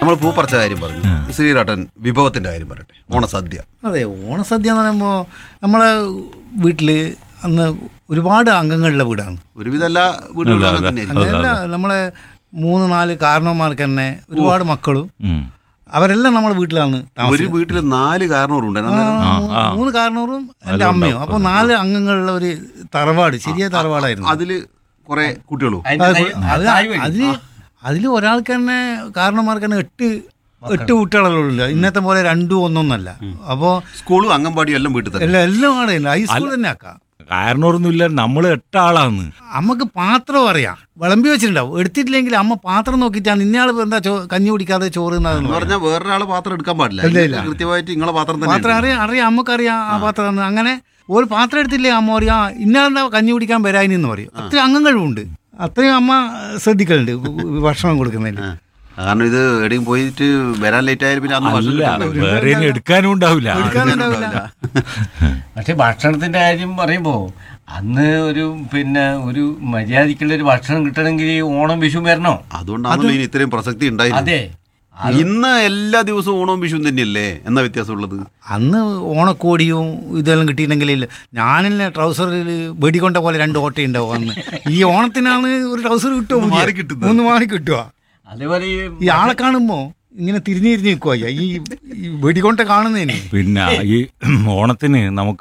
നമ്മൾ പൂ പറിച്ച കാര്യം പറഞ്ഞു ശ്രീരാട്ടൻ വിഭവത്തിന്റെ കാര്യം പറയട്ടെ ഓണസദ്യ അതെ ഓണസദ്യ എന്ന് പറയുമ്പോൾ നമ്മളെ വീട്ടിൽ അന്ന് ഒരുപാട് അംഗങ്ങളുള്ള വീടാണ് ഒരുവിധ എല്ലാ വീടുകളിലും അങ്ങനെ തന്നെയായിരിക്കും. അങ്ങനെയല്ല നമ്മളെ മൂന്ന് നാല് കാരണവന്മാർക്ക് തന്നെ ഒരുപാട് മക്കളും ഉം. അവരെല്ലാം നമ്മുടെ വീട്ടിലാണ് ഒരു താമസിക്കുന്നത് വീട്ടിൽ നാല് കാരണവരുണ്ട് ആ, മൂ- മൂന്ന് കാരണവരും എൻ്റെ അമ്മയും അപ്പോൾ നാല് അംഗങ്ങളുള്ള ഒരു തറവാട് ശരിയായ തറവാടായിരുന്നു അതില് കുറെ കുട്ടികളും അതിന്റെ അത് തൈ- അത് തായ് വഴി. അതിൽ അതിൽ ഒരാൾക്ക് തന്നെ കാരണന്മാർക്ക് തന്നെ എട്ട് എട്ട് കുട്ടികളുള്ള ഇന്നത്തെ പോലെ രണ്ടും ഒന്നൊന്നല്ല അപ്പോൾ സ്കൂളും അംഗൻവാടിയും എല്ലാം വീട്ടിൽ തന്നെ എല്ലാം എല്ലാം അവിടെ ഉണ്ട് ഹൈസ്കൂൾ തന്നെ ആക്കാം കാരണമൊന്നുമില്ല നമ്മൾ എട്ടാളാന്ന് അമ്മക്ക് പാത്രം അറിയാം വിളമ്പി വെച്ചിട്ടുണ്ടാവും എടുത്തിട്ടില്ലെങ്കിൽ അമ്മ പാത്രം നോക്കിയിട്ടാണ് ഇന്നയാൾ എന്താ ചോ കഞ്ഞി കുടിക്കാതെ ചോറ് എന്ന് തിന്നാതെന്ന് പറയും. പറഞ്ഞാൽ വേറൊരാളെ പാത്രം എടുക്കാൻ പാടില്ല ഇല്ല, ഇല്ല. കൃത്യമായിട്ട് നിങ്ങളെ പാത്രം തന്നെ പാത്രം അറിയാം അറിയാം അമ്മക്കറിയാം ആ പാത്രം എന്ന്. അങ്ങനെ ഒരു പാത്രം എടുത്തില്ലേ അമ്മ പറയും ആ ഇന്നാളെന്താ കഞ്ഞി കുടിക്കാൻ വരാനെന്ന് പറയും അത്രയും അംഗങ്ങളുണ്ട് അത്രയും അമ്മ ശ്രദ്ധിക്കലുണ്ട് ഭക്ഷണം കൊടുക്കുന്നതിന് ആ. കാരണം ഇത് എവിടെയും പോയിട്ട് വരാൻ ലേറ്റ് ആയാലും പിന്നെ അന്ന് ഭക്ഷണം അല്ല കിട്ടില്ല. വേറെ ഇനി എടുക്കാനും ഉണ്ടാവില്ല എടുക്കാനുണ്ടാവില്ല പക്ഷെ ഭക്ഷണത്തിന്റെ കാര്യം പറയുമ്പോ അന്ന് ഒരു പിന്നെ ഒരു മര്യാദക്കുള്ള ഒരു ഭക്ഷണം കിട്ടണമെങ്കിൽ ഓണം വിഷു വരണോ അതുകൊണ്ടാണല്ലോ ഇനി ഇത്രയും പ്രസക്തി ഉണ്ടായിരുന്നു അതെ ഇന്ന് എല്ലാ ദിവസവും ഓണവും വിഷുവും തന്നെയല്ലേ എന്നാ വ്യത്യാസമുള്ളത് അന്ന് ഓണക്കോടിയും ഇതെല്ലാം കിട്ടിയിട്ടുണ്ടെങ്കിൽ ഞാനെന്നെ ട്രൗസറിൽ വെടികൊണ്ട പോലെ രണ്ട് ഓട്ട ഉണ്ടാവും അന്ന് ഈ ഓണത്തിനാണ് ഒരു ട്രൗസർ കിട്ടുമോ ഒന്ന് മാറി കിട്ടുന്നത്. ഒന്ന് മാറി കിട്ടുക അതേപോലെ ഈ ഈ ആളെ കാണുമ്പോ ഇങ്ങനെ തിരിഞ്ഞിരിഞ്ഞ് നിൽക്കുക ഈ ഈ വെടികൊണ്ട കാണുന്നതിന് പിന്നെ ഈ ഓണത്തിന് നമുക്ക്